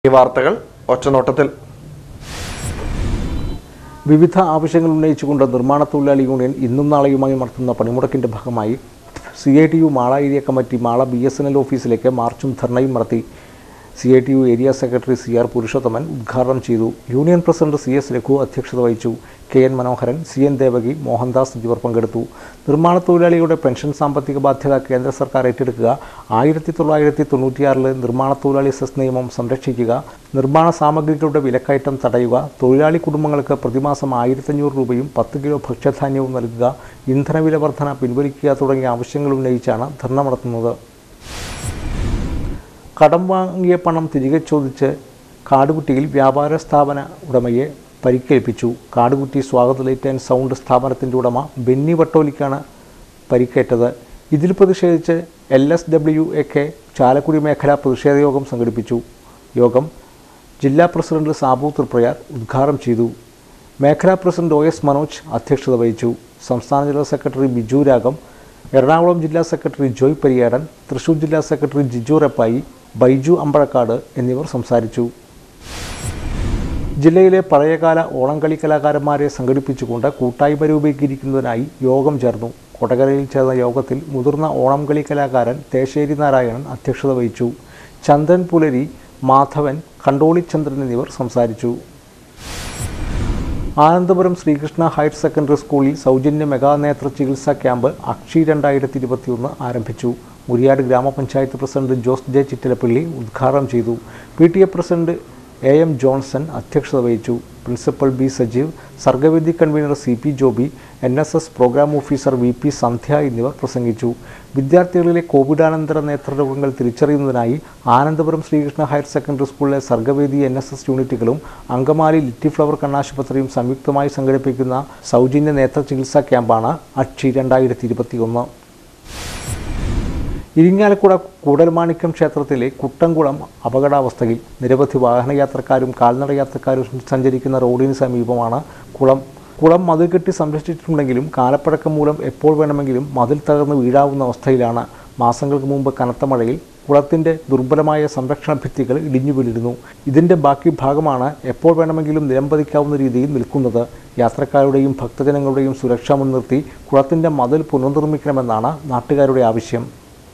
ഈ വാർത്തകൾ ഒറ്റനോട്ടത്തിൽ വിവിധ ആവശ്യങ്ങൾ ഉന്നയിച്ചുകൊണ്ട് നിർമ്മാണ തൊഴിലാളി യൂണിയൻ ഇന്നും നാളെയുമായി നടത്തുന്ന പണിമുടക്കിന്റെ ഭാഗമായി C I T U Mala area committee Mala B S N L ഓഫീസിലേക്ക് മാർച്ചും ധർണയും നടത്തി C I T U area secretary C R Purushothaman ഉദ്ഘാടനം ചെയ്തു union president C S Raghu അധ്യക്ഷത വഹിച്ചു K N Manoharan C N Devaki Mohandas എന്നിവർ പങ്കെടുത്തു നിർമ്മാണ തൊഴിലാളികളുടെ പെൻഷൻ സാമ്പത്തിക ബാധ്യത കേന്ദ്ര സർക്കാർ ഏറ്റെടുക്കുക ആയിരത്തി തൊള്ളായിരത്തി തൊണ്ണൂറ്റിയാറിലെ നിർമ്മാണ തൊഴിലാളി സെസ് നിയമം സംരക്ഷിക്കുക നിർമ്മാണ സാമഗ്രികളുടെ വിലക്കയറ്റം തടയുക തൊഴിലാളി കുടുംബങ്ങൾക്ക് പ്രതിമാസം ആയിരത്തഞ്ഞൂറ് രൂപയും പത്ത് കിലോ ഭക്ഷ്യധാന്യവും നൽകുക ഇന്ധനവില വർധന പിൻവലിക്കുക തുടങ്ങിയ ആവശ്യങ്ങൾ ഉന്നയിച്ചാണ് ധർണ നടത്തുന്നത് കടം വാങ്ങിയ പണം തിരികെ ചോദിച്ച് കാടുകുട്ടിയിൽ വ്യാപാര സ്ഥാപന ഉടമയെ പരിക്കേൽപ്പിച്ചു കാടുകുട്ടി സ്വാഗത ലൈറ്റ് ആൻഡ് സൗണ്ട് സ്ഥാപനത്തിൻ്റെ ഉടമ ബെന്നി വട്ടോലിക്കാണ് പരിക്കേറ്റത് ഇതിൽ പ്രതിഷേധിച്ച് L S W A K Chalakudy മേഖല പ്രതിഷേധ യോഗം സംഘടിപ്പിച്ചു യോഗം ജില്ലാ പ്രസിഡന്റ് സാബു തൃപ്രയാർ ഉദ്ഘാടനം ചെയ്തു മേഖലാ പ്രസിഡന്റ് ഒ എസ് മനോജ് അധ്യക്ഷത വഹിച്ചു സംസ്ഥാന ജനറൽ സെക്രട്ടറി ബിജു രാഗം എറണാകുളം ജില്ലാ സെക്രട്ടറി ജോയ് പരിയാടൻ തൃശൂർ ജില്ലാ സെക്രട്ടറി ജിജു റെപ്പായി ബൈജു അമ്പഴക്കാട് എന്നിവർ സംസാരിച്ചു ജില്ലയിലെ പഴയകാല ഓണംകളി കലാകാരന്മാരെ സംഘടിപ്പിച്ചുകൊണ്ട് കൂട്ടായ്മ രൂപീകരിക്കുന്നതിനായി യോഗം ചേർന്നു കൊടകരയിൽ ചേർന്ന യോഗത്തിൽ മുതിർന്ന ഓണംകളി കലാകാരൻ തേശ്ശേരി നാരായണൻ അധ്യക്ഷത വഹിച്ചു ചന്ദ്രൻ പുലരി മാധവൻ കണ്ടോളി ചന്ദ്രൻ എന്നിവർ സംസാരിച്ചു ആനന്ദപുരം ശ്രീകൃഷ്ണ ഹയർ സെക്കൻഡറി സ്കൂളിൽ സൗജന്യ മെഗാ നേത്ര ചികിത്സാ ക്യാമ്പ് അക്ഷി രണ്ടായിരത്തി ഇരുപത്തിയൊന്ന് ആരംഭിച്ചു മുരിയാട് ഗ്രാമപഞ്ചായത്ത് പ്രസിഡന്റ് ജോസ് ജെ ചിറ്റലപ്പള്ളി ഉദ്ഘാടനം ചെയ്തു P T A president A M Johnson അധ്യക്ഷത വഹിച്ചു principal B Sajeev Sargavedi convener C P Joby N S S programme officer V P Sandhya എന്നിവർ പ്രസംഗിച്ചു വിദ്യാർത്ഥികളിലെ കോവിഡാനന്തര നേത്രരോഗങ്ങൾ തിരിച്ചറിയുന്നതിനായി ആനന്ദപുരം ശ്രീകൃഷ്ണ ഹയർ സെക്കൻഡറി സ്കൂളിലെ സർഗവേദി എൻ എസ് എസ് യൂണിറ്റുകളും അങ്കമാലി ലിറ്റി ഫ്ലവർ കണ്ണാശുപത്രിയും സംയുക്തമായി സംഘടിപ്പിക്കുന്ന സൗജന്യ നേത്ര ചികിത്സാ ക്യാമ്പാണ് അക്ഷി രണ്ടായിരത്തി ഇരുപത്തിയൊന്ന് ഇരിങ്ങാലക്കുട കൂടൽമാണിക്യം ക്ഷേത്രത്തിലെ കുട്ടംകുളം അപകടാവസ്ഥയിൽ നിരവധി വാഹനയാത്രക്കാരും കാൽനട യാത്രക്കാരും സഞ്ചരിക്കുന്ന റോഡിന് സമീപമാണ് കുളം കുളം മതിൽ കെട്ടി സംരക്ഷിച്ചിട്ടുണ്ടെങ്കിലും കാലപ്പഴക്കം മൂലം എപ്പോൾ വേണമെങ്കിലും മതിൽ തകർന്ന് വീഴാവുന്ന അവസ്ഥയിലാണ് മാസങ്ങൾക്ക് മുമ്പ് കനത്ത മഴയിൽ കുളത്തിൻ്റെ ദുർബലമായ സംരക്ഷണ ഭിത്തികൾ ഇടിഞ്ഞു വീണിരുന്നു ഇതിൻ്റെ ബാക്കി ഭാഗമാണ് എപ്പോൾ വേണമെങ്കിലും നിലംപതിക്കാവുന്ന രീതിയിൽ നിൽക്കുന്നത് യാത്രക്കാരുടെയും ഭക്തജനങ്ങളുടെയും സുരക്ഷ മുൻനിർത്തി കുളത്തിൻ്റെ മതിൽ പുനർനിർമ്മിക്കണമെന്നാണ് നാട്ടുകാരുടെ ആവശ്യം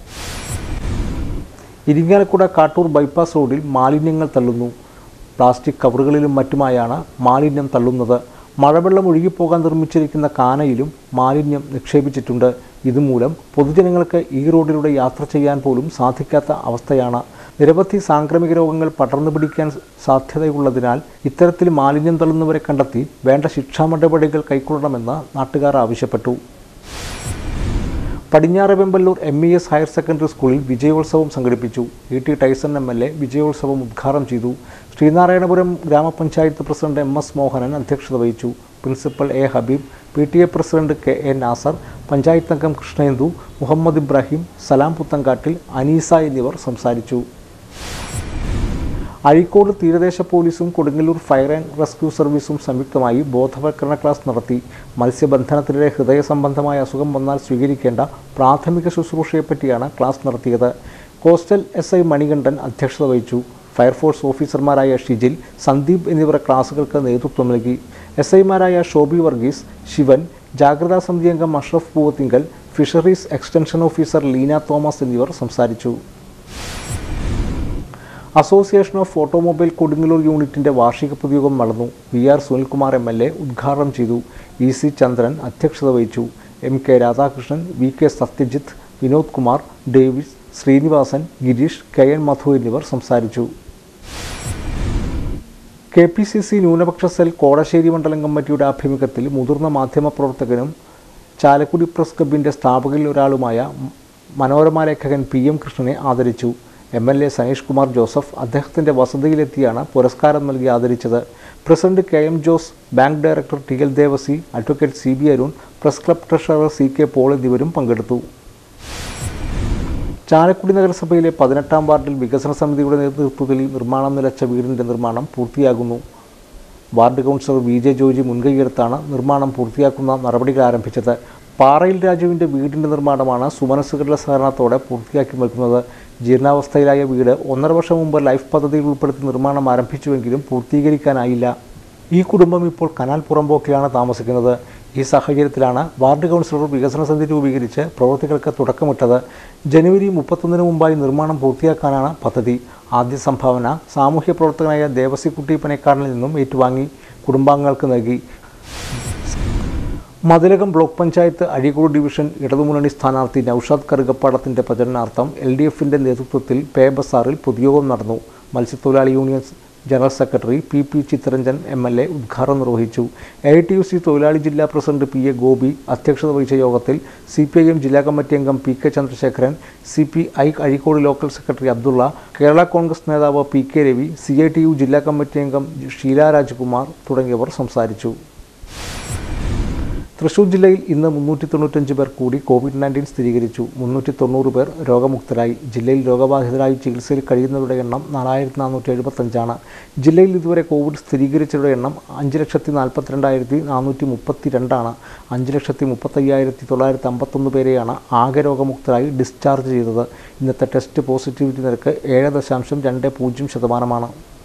ഇരിങ്ങാലക്കുട കാട്ടൂർ ബൈപ്പാസ് റോഡിൽ മാലിന്യങ്ങൾ തള്ളുന്നു പ്ലാസ്റ്റിക് കവറുകളിലും മറ്റുമായാണ് മാലിന്യം തള്ളുന്നത് മഴവെള്ളം ഒഴുകിപ്പോകാൻ നിർമ്മിച്ചിരിക്കുന്ന കാനയിലും മാലിന്യം നിക്ഷേപിച്ചിട്ടുണ്ട് ഇതുമൂലം പൊതുജനങ്ങൾക്ക് ഈ റോഡിലൂടെ യാത്ര ചെയ്യാൻ പോലും സാധിക്കാത്ത അവസ്ഥയാണ് നിരവധി സാംക്രമിക രോഗങ്ങൾ പടർന്നു പിടിക്കാൻ സാധ്യതയുള്ളതിനാൽ ഇത്തരത്തിൽ മാലിന്യം തള്ളുന്നവരെ കണ്ടെത്തി വേണ്ട ശിക്ഷാ നടപടികൾ കൈക്കൊള്ളണമെന്ന് നാട്ടുകാർ ആവശ്യപ്പെട്ടു പടിഞ്ഞാറ് Vemballur M E S higher secondary സ്കൂളിൽ വിജയോത്സവം സംഘടിപ്പിച്ചു E T Tyson M L A വിജയോത്സവം ഉദ്ഘാടനം ചെയ്തു ശ്രീനാരായണപുരം ഗ്രാമപഞ്ചായത്ത് പ്രസിഡന്റ് എം എസ് മോഹനൻ അധ്യക്ഷത വഹിച്ചു principal A Habeeb P T A president K A Nazar panchayat അംഗം കൃഷ്ണേന്ദു മുഹമ്മദ് ഇബ്രാഹിം സലാം പുത്തങ്കാട്ടിൽ അനീസ എന്നിവർ സംസാരിച്ചു അഴീക്കോട് തീരദേശ പോലീസും കൊടുങ്ങല്ലൂർ ഫയർ ആൻഡ് റെസ്ക്യൂ സർവീസും സംയുക്തമായി ബോധവൽക്കരണ ക്ലാസ് നടത്തി മത്സ്യബന്ധനത്തിനിടെ ഹൃദയ സംബന്ധമായ അസുഖം വന്നാൽ സ്വീകരിക്കേണ്ട പ്രാഥമിക ശുശ്രൂഷയെപ്പറ്റിയാണ് ക്ലാസ് നടത്തിയത് കോസ്റ്റൽ എസ് ഐ മണികണ്ഠൻ അധ്യക്ഷത വഹിച്ചു ഫയർഫോഴ്സ് ഓഫീസർമാരായ ഷിജിൽ സന്ദീപ് എന്നിവർ ക്ലാസുകൾക്ക് നേതൃത്വം നൽകി എസ് ഐമാരായ ഷോബി വർഗീസ് ശിവൻ ജാഗ്രതാ സമിതി അംഗം Ashraf Poovathingal fisheries extension officer Leena Thomas എന്നിവർ സംസാരിച്ചു അസോസിയേഷൻ ഓഫ് ഓട്ടോമൊബൈൽ കൊടുങ്ങല്ലൂർ യൂണിറ്റിന്റെ വാർഷിക പൊതുയോഗം നടന്നു V R Sunilkumar M L A ഉദ്ഘാടനം ചെയ്തു ഇ സി ചന്ദ്രൻ അധ്യക്ഷത വഹിച്ചു M K Radhakrishnan V K Sathyajith Vinod Kumar Davis Sreenivasan Gireesh K N Madhu എന്നിവർ സംസാരിച്ചു കെ പി സി സി ന്യൂനപക്ഷ സെൽ കോടശ്ശേരി മണ്ഡലം കമ്മിറ്റിയുടെ ആഭിമുഖ്യത്തിൽ മുതിർന്ന മാധ്യമപ്രവർത്തകനും ചാലക്കുടി പ്രസ് ക്ലബിൻ്റെ സ്ഥാപകരിൽ ഒരാളുമായ മനോരമ ലേഖകൻ പി എം കൃഷ്ണനെ ആദരിച്ചു M L A Saneesh Kumar Joseph അദ്ദേഹത്തിൻ്റെ വസതിയിലെത്തിയാണ് പുരസ്കാരം നൽകി ആദരിച്ചത് president K M Jose bank director T L Devassy advocate C B Arun press club treasurer C K Paul എന്നിവരും പങ്കെടുത്തു ചാലക്കുടി നഗരസഭയിലെ പതിനെട്ടാം വാർഡിൽ വികസന സമിതിയുടെ നേതൃത്വത്തിൽ നിർമ്മാണം നിലച്ച വീടിൻ്റെ നിർമ്മാണം പൂർത്തിയാകുന്നു ward councillor V J Joji മുൻകൈയെടുത്താണ് നിർമ്മാണം പൂർത്തിയാക്കുന്ന നടപടികൾ ആരംഭിച്ചത് പാറയിൽ രാജുവിൻ്റെ വീടിൻ്റെ നിർമ്മാണമാണ് സുമനസ്സുകളുടെ സഹകരണത്തോടെ പൂർത്തിയാക്കി വരുന്നത് ജീർണാവസ്ഥയിലായ വീട് ഒന്നര വർഷം മുമ്പ് ലൈഫ് പദ്ധതിയിൽ ഉൾപ്പെടുത്തി നിർമ്മാണം ആരംഭിച്ചുവെങ്കിലും പൂർത്തീകരിക്കാനായില്ല ഈ കുടുംബം ഇപ്പോൾ കനാൽ പുറമ്പോക്കിലാണ് താമസിക്കുന്നത് ഈ സാഹചര്യത്തിലാണ് വാർഡ് കൗൺസിലർ വികസന സമിതി രൂപീകരിച്ച് പ്രവൃത്തികൾക്ക് തുടക്കമിട്ടത് ജനുവരി മുപ്പത്തൊന്നിന് മുമ്പായി നിർമ്മാണം പൂർത്തിയാക്കാനാണ് പദ്ധതി ആദ്യ സംഭാവന സാമൂഹ്യ പ്രവർത്തകനായ ദേവസിക്കുട്ടി പനേക്കാടിൽ നിന്നും ഏറ്റുവാങ്ങി കുടുംബാംഗങ്ങൾക്ക് നൽകി മതിലകം ബ്ലോക്ക് പഞ്ചായത്ത് അഴീക്കോട് ഡിവിഷൻ ഇടതുമുന്നണി സ്ഥാനാർത്ഥി നൌഷാദ് കറുകപ്പാടത്തിൻ്റെ പ്രചരണാർത്ഥം എൽ ഡി എഫിൻ്റെ നേതൃത്വത്തിൽ പേ ബസാറിൽ പൊതുയോഗം നടന്നു മത്സ്യത്തൊഴിലാളി union general secretary P P Chitharanjan M L A ഉദ്ഘാടനം നിർവഹിച്ചു എ ടി യു സി തൊഴിലാളി ജില്ലാ പ്രസിഡന്റ് പി എ ഗോപി അധ്യക്ഷത വഹിച്ച യോഗത്തിൽ സി പി ഐ എം ജില്ലാ കമ്മിറ്റി അംഗം P K Chandrasekharan C P I Azhikode local secretary Abdulla Kerala Congress നേതാവ് P K Ravi C I T U ജില്ലാ കമ്മിറ്റി അംഗം ഷീല രാജ്കുമാർ തുടങ്ങിയവർ സംസാരിച്ചു തൃശൂർ ജില്ലയിൽ ഇന്ന് മുന്നൂറ്റി തൊണ്ണൂറ്റഞ്ച് പേർ കൂടി കോവിഡ് നയൻറ്റീൻ സ്ഥിരീകരിച്ചു മുന്നൂറ്റി തൊണ്ണൂറ് പേർ രോഗമുക്തരായി ജില്ലയിൽ രോഗബാധിതരായി ചികിത്സയിൽ കഴിയുന്നവരുടെ എണ്ണം നാലായിരത്തി നാനൂറ്റി എഴുപത്തഞ്ചാണ് ജില്ലയിൽ ഇതുവരെ കോവിഡ് സ്ഥിരീകരിച്ചവരുടെ എണ്ണം അഞ്ച് ലക്ഷത്തി നാൽപ്പത്തിരണ്ടായിരത്തി നാനൂറ്റി മുപ്പത്തി രണ്ടാണ് അഞ്ച് ലക്ഷത്തി മുപ്പത്തയ്യായിരത്തി തൊള്ളായിരത്തി അമ്പത്തൊന്ന് പേരെയാണ് ആകെ രോഗമുക്തരായി ഡിസ്ചാർജ് ചെയ്തത് ഇന്നത്തെ ടെസ്റ്റ് പോസിറ്റിവിറ്റി നിരക്ക് ഏഴ് ദശാംശം രണ്ട് പൂജ്യം ശതമാനമാണ്